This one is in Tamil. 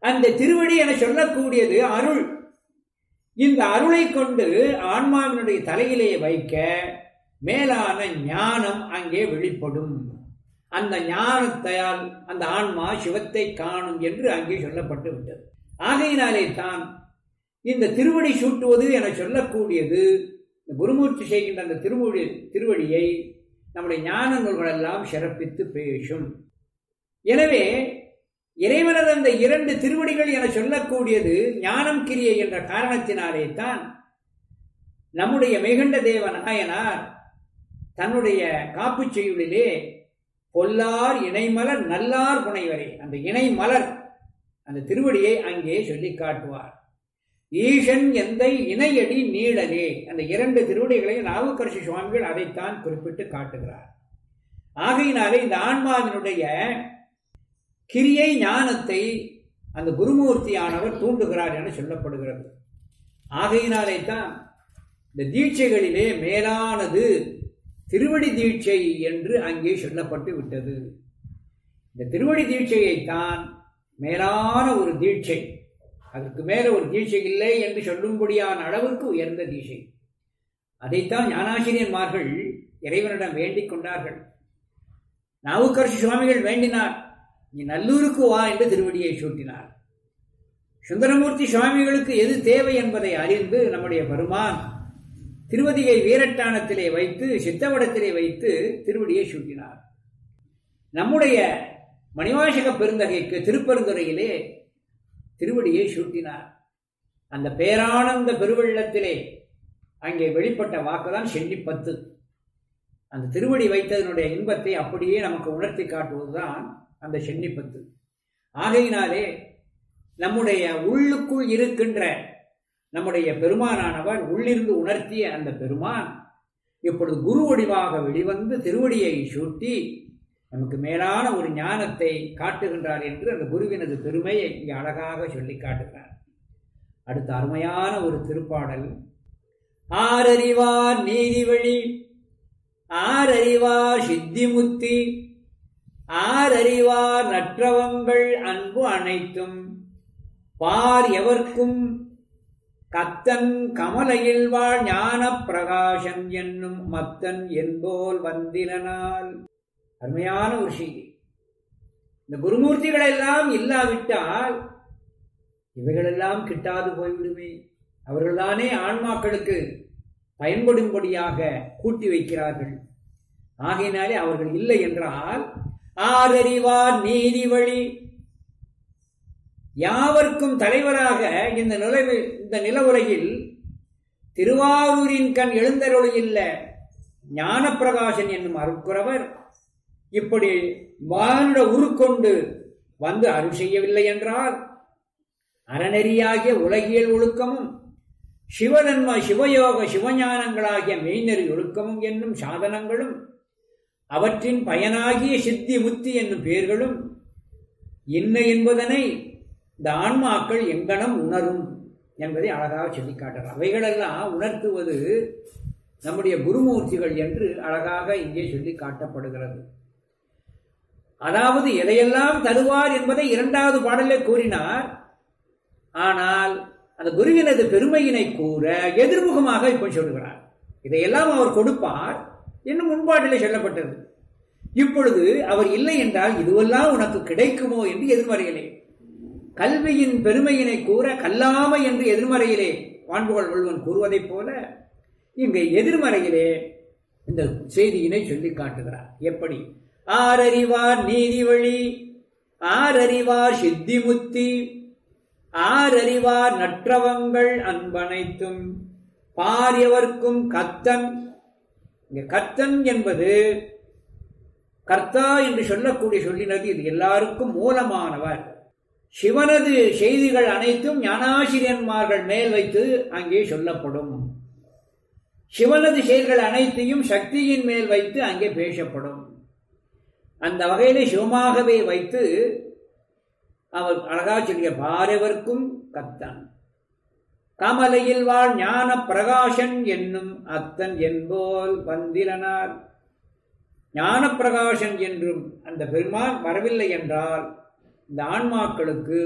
அந்த திருவடி என சொல்லக்கூடியது அருள் இந்த அருளை கொண்டு ஆன்மாவினுடைய தலையிலே வைக்க மேலான ஞானம் அங்கே வெளிப்படும் அந்த ஞானத்தால் அந்த ஆன்மா சிவத்தை காணும் என்று அங்கே சொல்லப்பட்டு விட்டது ஆகையினாலே தான் இந்த திருவடி சூட்டுவது என சொல்லக்கூடியது குருமூர்த்தி செய்கின்ற அந்த திருமொழி திருவடியை நம்முடைய ஞான நூல்கள் எல்லாம் சிறப்பித்து பேசும் எனவே இறைவனது அந்த இரண்டு திருவடிகள் என சொல்லக்கூடியது ஞானம் கிரியை என்ற காரணத்தினாலே தான் நம்முடைய மெய்கண்ட தேவ நாயனார் தன்னுடைய காப்புச் செய்யுளிலே பொல்லார் இணைமலர் நல்லார் புனைவரே அந்த இணை மலர் அந்த திருவடியை அங்கே சொல்லி காட்டுவார் ஈசன் எந்தை இணையடி நீடலே அந்த இரண்டு திருவடிகளை நாவுக்கரசு சுவாமிகள் அதைத்தான் குறிப்பிட்டு காட்டுகிறார் ஆகையினாலே இந்த ஆன்மாவினுடைய கிரியை ஞானத்தை அந்த குருமூர்த்தியானவர் தூண்டுகிறார் என சொல்லப்படுகிறது ஆகையினாலே தான் இந்த தீட்சைகளிலே மேலானது திருவடி தீட்சை என்று அங்கே சொல்லப்பட்டு விட்டது இந்த திருவடி தீட்சையைத்தான் மேலான ஒரு தீட்சை அதற்கு மேல ஒரு தீட்சை இல்லை என்று சொல்லும்படியான அளவுக்கு உயர்ந்த தீட்சை அதைத்தான் ஞானாசிரியன்மார்கள் இறைவனிடம் வேண்டிக் கொண்டார்கள் நாவுக்கரசு சுவாமிகள் வேண்டினார் நீ நல்லூருக்கு வா என்று திருவடியை சூட்டினார் சுந்தரமூர்த்தி சுவாமிகளுக்கு எது தேவை என்பதை அறிந்து நம்முடைய பெருமான் திருவதிகை வீரட்டானத்திலே வைத்து சித்தவடத்திலே வைத்து திருவடியை சூட்டினார் நம்முடைய மணிவாசக பெருந்தகைக்கு திருப்பெருந்துறையிலே திருவடியை சூட்டினார் அந்த பேரானந்த பெருவெள்ளத்திலே அங்கே வெளிப்பட்ட வாக்குதான் சென்னிப்பத்து அந்த திருவடி வைத்ததனுடைய இன்பத்தை அப்படியே நமக்கு உணர்த்தி காட்டுவதுதான் அந்த சென்னிப்பத்து ஆகையினாலே நம்முடைய உள்ளுக்குள் இருக்கின்ற நம்முடைய பெருமானானவர் உள்ளிருந்து உணர்த்திய அந்த பெருமான் இப்பொழுது குரு வடிவாக வெளிவந்து திருவடியை சூட்டி நமக்கு மேலான ஒரு ஞானத்தை காட்டுகின்றார் என்று அந்த குருவினது பெருமையை இங்கே அழகாக சொல்லி காட்டுகிறார் அடுத்த அருமையான ஒரு திருப்பாடல் ஆரறிவார் நீதிவழி ஆரறிவார் சித்திமுத்தி ஆரறிவார் நற்றவங்கள் அன்பு அனைத்தும் பார் எவர்க்கும் கத்தன் கமலையில் வாழ் ஞான பிரகாசன் என்னும் மத்தன் என்போல் வந்திரனால் அருமையான ஒரு செய்தி இந்த குருமூர்த்திகள் எல்லாம் இல்லாவிட்டால் இவைகளெல்லாம் கிட்டாது போய்விடுமே அவர்கள்தானே ஆன்மாக்களுக்கு பயன்படும்படியாக கூட்டி வைக்கிறார்கள் ஆகையினாலே அவர்கள் இல்லை என்றால் ஆரறிவார் நீதி வழி யாவர்க்கும் தலைவராக இந்த நிலவு இந்த நில உலகில் திருவாரூரின் கண் எழுந்தருளியுள்ள ஞானப்பிரகாசன் என்னும் அருட்குறவர் இப்படி வாழ்ந்த உருக்கொண்டு வந்து அருள் செய்யவில்லை என்றால் அறநெறியாகிய உலகியல் ஒழுக்கமும் சிவதன்ம சிவயோக சிவஞானங்களாகிய மெய்நெறி ஒழுக்கமும் என்னும் சாதனங்களும் அவற்றின் பயனாகிய சித்தி முத்தி என்னும் பெயர்களும் என்ன என்பதனை இந்த ஆன்மாக்கள் எங்கனம் உணரும் என்பதை அழகாக சொல்லி காட்டுறார் அவைகளெல்லாம் உணர்த்துவது நம்முடைய குருமூர்த்திகள் என்று அழகாக இங்கே சொல்லி காட்டப்படுகிறது அதாவது எதையெல்லாம் தருவார் என்பதை இரண்டாவது பாடலே கூறினார் ஆனால் அந்த குருவினது பெருமையினை கூற எதிர்முகமாக இப்ப சொல்கிறார் இதையெல்லாம் அவர் கொடுப்பார் இன்னும் முன்பாட்டிலே சொல்லப்பட்டது இப்பொழுது அவர் இல்லை என்றால் இதுவெல்லாம் உனக்கு கிடைக்குமோ என்று எதிர்மறையிலே கல்வியின் பெருமையினை கூற கல்லாமை என்று எதிர்மறையிலே வான்புகள் வள்ளுவன் கூறுவதைப் போல இங்கே எதிர்மறையிலே இந்த செய்தியினை சொல்லி காட்டுகிறார் எப்படி ஆரறிவார் நீதி வழி ஆரறிவார் சித்திமுத்தி ஆரறிவார் நற்றவங்கள் அன்பனைத்தும் பாரியவர்க்கும் கத்தன் இங்க கத்தன் என்பது கர்த்தா என்று சொல்லக்கூடிய சொல்லினது இது எல்லாருக்கும் மூலமானவர் சிவனது செய்திகள் அனைத்தும் ஞானாசிரியன்மார்கள் மேல் வைத்து அங்கே சொல்லப்படும் சிவனது செயல்கள் அனைத்தையும் சக்தியின் மேல் வைத்து அங்கே பேசப்படும் அந்த வகையிலே சிவமாகவே வைத்து அவர் அழகா சொல்லிய பாரவர்க்கும் கத்தன் கமலையில் வாழ் ஞான பிரகாசன் என்னும் அத்தன் என்போல் வந்திரனார் ஞான பிரகாசன் என்றும் அந்த பெருமான் வரவில்லை என்றால் இந்த ஆன்மாக்களுக்கு